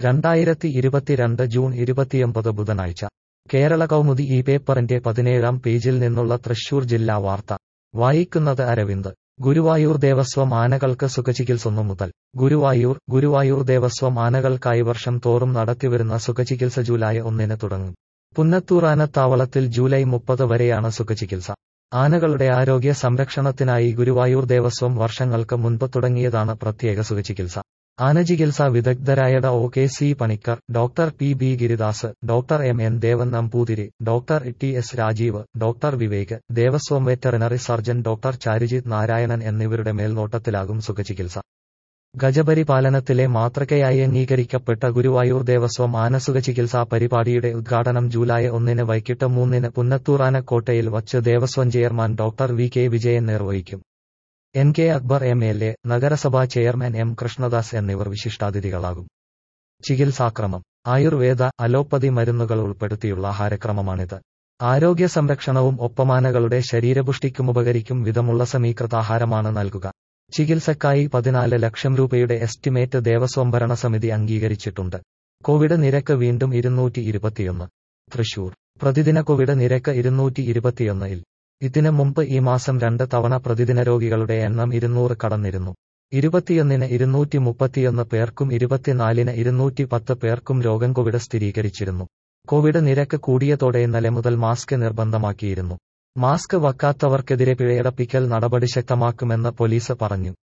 രണ്ടായിരത്തി ഇരുപത്തിരണ്ട് ജൂൺ ഇരുപത്തിയൊമ്പത് ബുധനാഴ്ച കേരള കൗമുദി ഈ പേപ്പറിന്റെ പതിനേഴാം പേജിൽ നിന്നുള്ള തൃശൂർ ജില്ലാ വാർത്ത വായിക്കുന്നത് അരവിന്ദ് ഗുരുവായൂർ ദേവസ്വം ആനകൾക്ക് സുഖചികിത്സൊന്നു മുതൽ ഗുരുവായൂർ ഗുരുവായൂർ ദേവസ്വം ആനകൾക്കായി വർഷം തോറും നടത്തിവരുന്ന സുഖചികിത്സ ജൂലൈ ഒന്നിന് തുടങ്ങും പുന്നത്തൂർ ആനത്താവളത്തിൽ ജൂലൈ മുപ്പത് വരെയാണ് സുഖചികിത്സ ആനകളുടെ ആരോഗ്യ സംരക്ഷണത്തിനായി ഗുരുവായൂർ ദേവസ്വം വർഷങ്ങൾക്ക് മുൻപ് തുടങ്ങിയതാണ് പ്രത്യേക സുഖചികിത്സ ആനചികിത്സാ വിദഗ്ധരായ ഡോ K C Panicker doctor P B Giridas doctor M N Devan Namboothiri doctor T S Rajeev doctor Vivek Devaswom veterinary surgeon doctor Charujith Narayanan എന്നിവരുടെ മേൽനോട്ടത്തിലാകും സുഖചികിത്സ ഗജപരിപാലനത്തിലെ മാതൃകയായി അംഗീകരിക്കപ്പെട്ട ഗുരുവായൂർ ദേവസ്വം ആനസുഖ ചികിത്സാ പരിപാടിയുടെ ഉദ്ഘാടനം ജൂലൈ ഒന്നിന് വൈകിട്ട് മൂന്നിന് പുന്നത്തൂർ ആനക്കോട്ടയിൽ വച്ച് Devaswom chairman doctor V K Vijayan നിർവഹിക്കും N K Akbar M L A നഗരസഭാ ചെയർമാൻ എം കൃഷ്ണദാസ് എന്നിവർ വിശിഷ്ടാതിഥികളാകും ചികിത്സാക്രമം ആയുർവേദ അലോപ്പതി മരുന്നുകൾ ഉൾപ്പെടുത്തിയുള്ള ആഹാരക്രമമാണിത് ആരോഗ്യ സംരക്ഷണവും ഒപ്പമാനകളുടെ ശരീരപുഷ്ടിക്കും ഉപകരിക്കും വിധമുള്ള സമീകൃതാഹാരമാണ് നൽകുക ചികിത്സക്കായി പതിനാല് ലക്ഷം രൂപയുടെ എസ്റ്റിമേറ്റ് ദേവസ്വം ഭരണസമിതി അംഗീകരിച്ചിട്ടുണ്ട് കോവിഡ് നിരക്ക് വീണ്ടും ഇരുന്നൂറ്റി ഇരുപത്തിയൊന്ന് തൃശൂർ പ്രതിദിന കോവിഡ് നിരക്ക് ഇരുന്നൂറ്റി ഇരുപത്തിയൊന്നിൽ ഇതിനു മുമ്പ് ഈ മാസം രണ്ട് തവണ പ്രതിദിന രോഗികളുടെ എണ്ണം ഇരുന്നൂറ് കടന്നിരുന്നു ഇരുപത്തിയൊന്നിന് ഇരുന്നൂറ്റി മുപ്പത്തിയൊന്ന് പേർക്കും ഇരുപത്തിനാലിന് ഇരുന്നൂറ്റി പത്ത് പേർക്കും രോഗം കോവിഡ് സ്ഥിരീകരിച്ചിരുന്നു കോവിഡ് നിരക്ക് കൂടിയതോടെ ഇന്നലെ മുതൽ മാസ്ക് നിർബന്ധമാക്കിയിരുന്നു മാസ്ക് വക്കാത്തവർക്കെതിരെ പിഴയടപ്പിക്കൽ നടപടി ശക്തമാക്കുമെന്ന് പോലീസ് പറഞ്ഞു